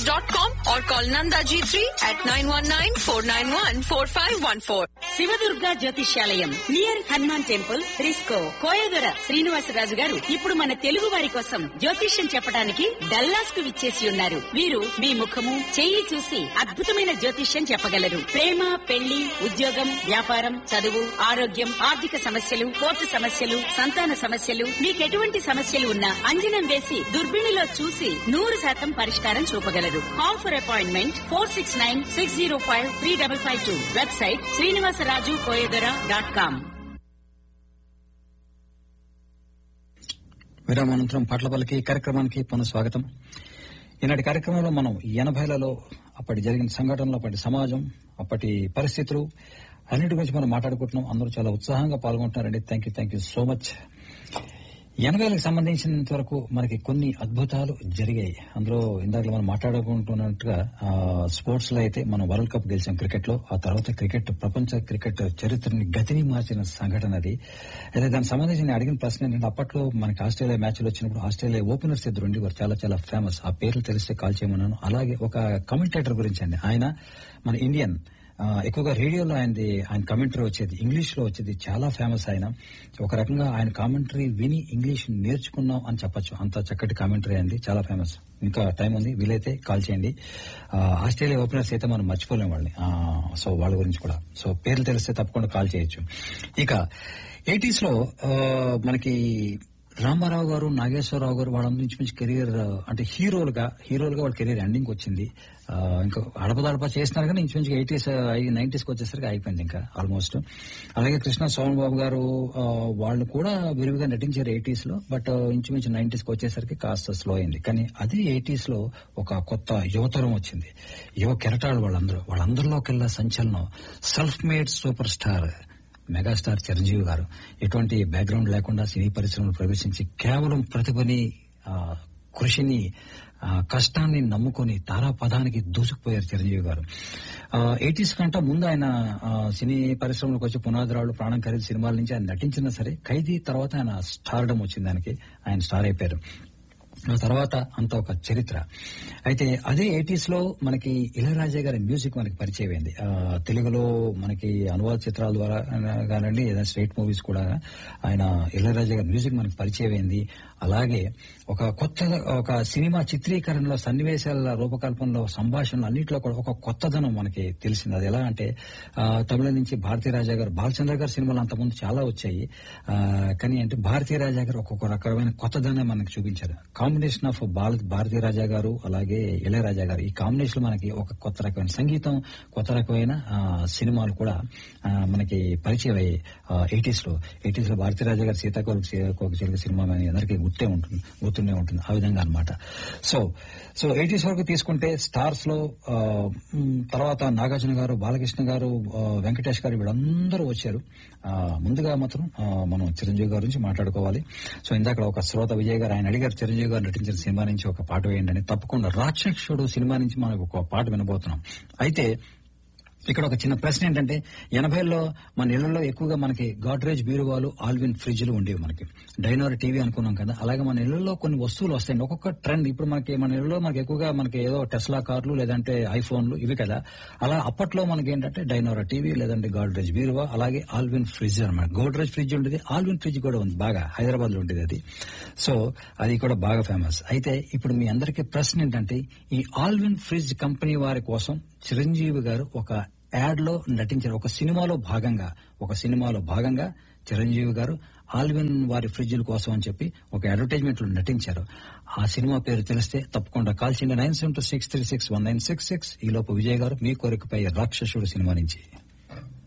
జ్యోతిష్యాస్.com or call Nanda G3 at 919-491-4514. Sivadurga జ్యోతిష్యాలయం near Hanuman temple త్రిస్కో కోయదొర శ్రీనివాసరాజు గారు ఇప్పుడు మన తెలుగు వారి కోసం జ్యోతిష్యం చెప్పడానికి డల్లాస్ కు విచ్చేసి ఉన్నారు వీరు మీ ముఖము చెయ్యి చూసి అద్భుతమైన జ్యోతిష్యం చెప్పగలరు ప్రేమ పెళ్లి ఉద్యోగం వ్యాపారం చదువు ఆరోగ్యం ఆర్థిక సమస్యలు కోర్టు సమస్యలు సంతాన సమస్యలు మీకెటువంటి సమస్యలు ఉన్నా అంజనం వేసి దుర్బిణిలో చూసి నూరు శాతం పరిష్కారం చూపగలరు call for appointment four six nine six zero five three double five two website Srinivasaraju Koyadara dot com విరామానంతరం పాటల పలికి కార్యక్రమానికి పునః స్వాగతం ఈనాటి కార్యక్రమంలో మనం ఎనభైలలో అప్పటి జరిగిన సంఘటనలు అప్పటి సమాజం అప్పటి పరిస్థితులు అన్నిటి గురించి మనం మాట్లాడుకుంటున్నాం అందరూ చాలా ఉత్సాహంగా పాల్గొంటున్నారండి thank you thank you so much ఎనభైలకు సంబంధించినంత వరకు మనకి కొన్ని అద్భుతాలు జరిగాయి అందులో ఇందాక మనం మాట్లాడుకుంటున్నట్టుగా స్పోర్ట్స్ లో అయితే మనం వరల్డ్ కప్ గెలిచాం క్రికెట్ లో ఆ తర్వాత క్రికెట్ ప్రపంచ క్రికెట్ చరిత్రని గతిని మార్చిన సంఘటన అది అయితే దానికి సంబంధించి నేను అడిగిన ప్రశ్న ఏంటంటే అప్పట్లో మనకి ఆస్ట్రేలియా మ్యాచ్లు వచ్చినప్పుడు ఆస్ట్రేలియా ఓపెనర్స్ ఇద్దరు ఉండి వారు చాలా చాలా ఫేమస్ ఆ పేర్లు తెలిస్తే కాల్ చేయమన్నాను అలాగే ఒక కమెంటేటర్ గురించి అండి ఆయన మన ఇండియన్ ఆ, ఎక్కువగా రేడియోలో ఆయనది ఆయన కామెంటరీ వచ్చేది ఇంగ్లీష్ లో వచ్చేది చాలా ఫేమస్ ఆయన ఒక రకంగా ఆయన కామెంటరీ విని ఇంగ్లీష్ నేర్చుకున్నాం అని చెప్పొచ్చు అంత చక్కటి కామెంటరీ అయింది చాలా ఫేమస్ ఇంకా టైం ఉంది వీలైతే కాల్ చేయండి ఆ, ఆస్ట్రేలియా ఓపెనర్స్ అయితే మనం మర్చిపోలేం వాళ్ళని ఆ, సో వాళ్ళ గురించి కూడా సో పేర్లు తెలిస్తే తప్పకుండా కాల్ చేయొచ్చు ఇక ఎయిటీస్ లో ఆ, మనకి రామారావు గారు నాగేశ్వరరావు గారు వాళ్ళందరి నుంచి మంచి కెరీర్ అంటే హీరోలుగా హీరోలుగా వాళ్ళ కెరీర్ ఎండింగ్ వచ్చింది ఆ, ఇంకా అడపదడప చేస్తున్నారు కానీ ఇంచుమించు ఎయిటీస్ నైన్టీస్ కి వచ్చేసరికి అయిపోయింది ఇంకా ఆల్మోస్ట్ అలాగే కృష్ణ సోమన్ బాబు గారు ఆ, వాళ్ళు కూడా విరివిగా నటించారు ఎయిటీస్ లో బట్ ఇంచుమించు నైన్టీస్ కి వచ్చేసరికి కాస్త స్లో అయింది కానీ అదే ఎయిటీస్ లో ఒక కొత్త యువతరం వచ్చింది యువ కెరటాలు వాళ్ళందరూ వాళ్ళందరిలోకెల్లా సంచలనం self made super star megastar Chiranjeevi గారు ఎటువంటి బ్యాక్గ్రౌండ్ లేకుండా సినీ పరిశ్రమలో ప్రవేశించి కేవలం ప్రతిభని ఆ, కృషిని ఆ, కష్టాన్ని నమ్ముకొని తారాపదానికి దూసుకుపోయారు చిరంజీవి గారు ఎయిటీస్ కంటే ముందు ఆయన ఆ, సినీ పరిశ్రమలోకి వచ్చి పునాదిరాళ్ళు ప్రాణం ఖరీదు సినిమాల నుంచి ఆయన నటించినా సరే ఖైదీ తర్వాత ఆయన స్టార్డమ్ వచ్చింది దానికి ఆయన స్టార్ అయిపోయారు ఆ తర్వాత అంత ఒక చరిత్ర అయితే అదే ఎయిటీస్ లో మనకి ఇళయరాజా గారి మ్యూజిక్ మనకి పరిచయం అయింది ఆ, తెలుగులో మనకి అనువాద చిత్రాల ద్వారా కానివ్వండి ఏదైనా స్ట్రైట్ మూవీస్ కూడా ఆయన ఇళయరాజా గారి మ్యూజిక్ మనకి పరిచయం అయింది అలాగే ఒక కొత్త ఒక సినిమా చిత్రీకరణలో సన్నివేశాల రూపకల్పనలో సంభాషణలు అన్నింటిలో కూడా ఒక కొత్తదనం మనకి తెలిసింది అది ఎలా అంటే ఆ, తమిళ నుంచి భారతీ రాజా గారు బాలచంద్ర గారి సినిమాలు అంతకుముందు చాలా వచ్చాయి ఆ, కానీ అంటే భారతీ రాజా గారు ఒక్కొక్క రకమైన కొత్తదనం మనకి చూపించారు కాంబినేషన్ ఆఫ్ బాల భారతీ రాజా గారు అలాగే ఇళయరాజా గారు ఈ కాంబినేషన్ మనకి ఒక కొత్త రకమైన సంగీతం కొత్త రకమైన ఆ, సినిమాలు కూడా ఆ, మనకి పరిచయం అయ్యాయి ఎయిటీస్ లో ఎయిటీస్ లో భారతీ రాజా గారి సీతాకోక కోక చిలుక సినిమా మన అందరికీ గుర్తే ఉంటుంది గుర్తుండే ఉంటుంది ఆ విధంగా అన్నమాట సో సో ఎయిటీస్ వరకు తీసుకుంటే స్టార్స్ లో ఆ, మ్, తర్వాత నాగార్జున గారు బాలకృష్ణ గారు ఆ, వెంకటేష్ గారు వీళ్ళందరూ వచ్చారు ఆ, ముందుగా మాత్రం ఆ, మనం చిరంజీవి గారి నుంచి మాట్లాడుకోవాలి సో ఇందాక ఒక శ్రోత విజయ్ గారు ఆయన అడిగారు చిరంజీవి గారు నటించిన సినిమా నుంచి ఒక పాట వేయండి అని తప్పకుండా రాక్షసుడు సినిమా నుంచి మనకు ఒక పాట వినబోతున్నాం అయితే ఇక్కడ ఒక చిన్న ప్రశ్న ఏంటంటే ఎనభైలో మన ఇళ్లలో ఎక్కువగా మనకి గాడ్రేజ్ బీరువాలు ఆల్విన్ ఫ్రిడ్జ్లు ఉండేవి మనకి డైనోర్ టీవీ అనుకున్నాం కదా అలాగే మన ఇళ్లలో కొన్ని వస్తువులు వస్తాయండి ఒక్కొక్క ట్రెండ్ ఇప్పుడు మనకి మన ఇళ్లలో మనకి ఎక్కువగా మనకి ఏదో టెస్లా కార్లు లేదంటే ఐఫోన్లు ఇవి కదా అలా అప్పట్లో మనకి ఏంటంటే డైనోరా టీవీ లేదంటే గాడ్రేజ్ బీరువా అలాగే ఆల్విన్ ఫ్రిడ్జ్ అనమాట గోడ్రేజ్ ఫ్రిడ్జ్ ఉండేది ఆల్విన్ ఫ్రిడ్జ్ కూడా ఉంది బాగా హైదరాబాద్ లో ఉండేది అది సో అది కూడా బాగా ఫేమస్ అయితే ఇప్పుడు మీ అందరికీ ప్రశ్న ఏంటంటే ఈ ఆల్విన్ ఫ్రిడ్జ్ కంపెనీ వారి కోసం చిరంజీవి గారు ఒక యాడ్ లో నటించారు ఒక సినిమాలో భాగంగా ఒక సినిమాలో భాగంగా చిరంజీవి గారు ఆల్విన్ వారి ఫ్రిడ్జ్ల కోసం అని చెప్పి ఒక అడ్వర్టైజ్మెంట్ లో నటించారు ఆ సినిమా పేరు తెలిస్తే తప్పకుండా కాల్ చేయండి nine seven two six three six one nine six six ఈ లోపు విజయ్ గారు మీ కోరికపై రాక్షసుడు సినిమా నుంచి